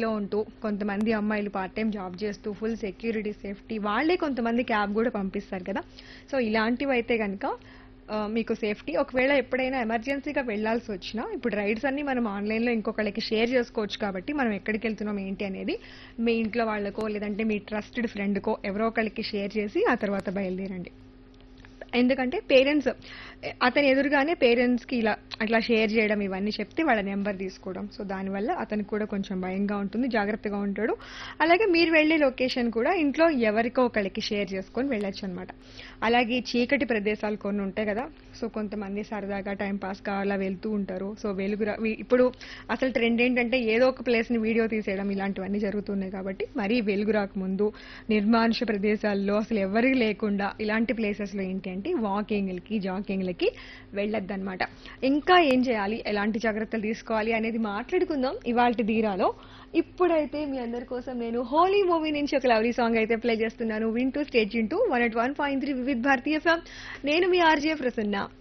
సిటీలో ఉంటూ కొంతమంది అమ్మాయిలు పార్ట్ టైం జాబ్ చేస్తూ ఫుల్ సెక్యూరిటీ సేఫ్టీ వాళ్ళే కొంతమంది క్యాబ్ కూడా పంపిస్తారు కదా సో ఇలాంటివి అయితే కనుక ఆ, మీకు సేఫ్టీ ఒకవేళ ఎప్పుడైనా ఎమర్జెన్సీగా వెళ్ళాల్సి వచ్చినా ఇప్పుడు రైడ్స్ అన్ని మనం ఆన్లైన్లో ఇంకొకళ్ళకి షేర్ చేసుకోవచ్చు కాబట్టి మనం ఎక్కడికి వెళ్తున్నాం ఏంటి అనేది మీ ఇంట్లో వాళ్ళకో లేదంటే మీ ట్రస్టెడ్ ఫ్రెండ్కో ఎవరో ఒకళ్ళకి షేర్ చేసి ఆ తర్వాత బయలుదేరండి ఎందుకంటే పేరెంట్స్ అతని ఎదురుగానే పేరెంట్స్కి ఇలా అట్లా షేర్ చేయడం ఇవన్నీ చెప్తే వాళ్ళ నెంబర్ తీసుకోవడం సో దానివల్ల అతనికి కూడా కొంచెం భయంగా ఉంటుంది జాగ్రత్తగా ఉంటాడు అలాగే మీరు వెళ్ళే లొకేషన్ కూడా ఇంట్లో ఎవరికో ఒకళ్ళకి షేర్ చేసుకొని వెళ్ళొచ్చు అనమాట అలాగే చీకటి ప్రదేశాలు కొన్ని ఉంటాయి కదా సో కొంతమంది సరదాగా టైం పాస్గా అలా వెళ్తూ ఉంటారు సో వెలుగు రా- వీ- ఇప్పుడు అసలు ట్రెండ్ ఏంటంటే ఏదో ఒక ప్లేస్ని వీడియో తీసేయడం ఇలాంటివన్నీ జరుగుతున్నాయి కాబట్టి మరీ వెలుగు రాకముందు నిర్మానుష ప్రదేశాల్లో అసలు ఎవరికి లేకుండా ఇలాంటి ప్లేసెస్లో ఏంటి అంటే వాకింగ్లకి జాకింగ్లకి వెళ్ళొద్దన్నమాట ఇంకా ఏం చేయాలి ఎలాంటి జాగ్రత్తలు తీసుకోవాలి అనేది మాట్లాడుకుందాం ఇవాళ ధీరాలో ఇప్పుడైతే మీ అందరి కోసం నేను హోలీ మూవీ నుంచి ఒక లవ్లీ సాంగ్ అయితే ప్లే చేస్తున్నాను వింటూ stage into one eight one point three Vividh Bharati FM నేను మీ ఆర్జే ప్రసన్న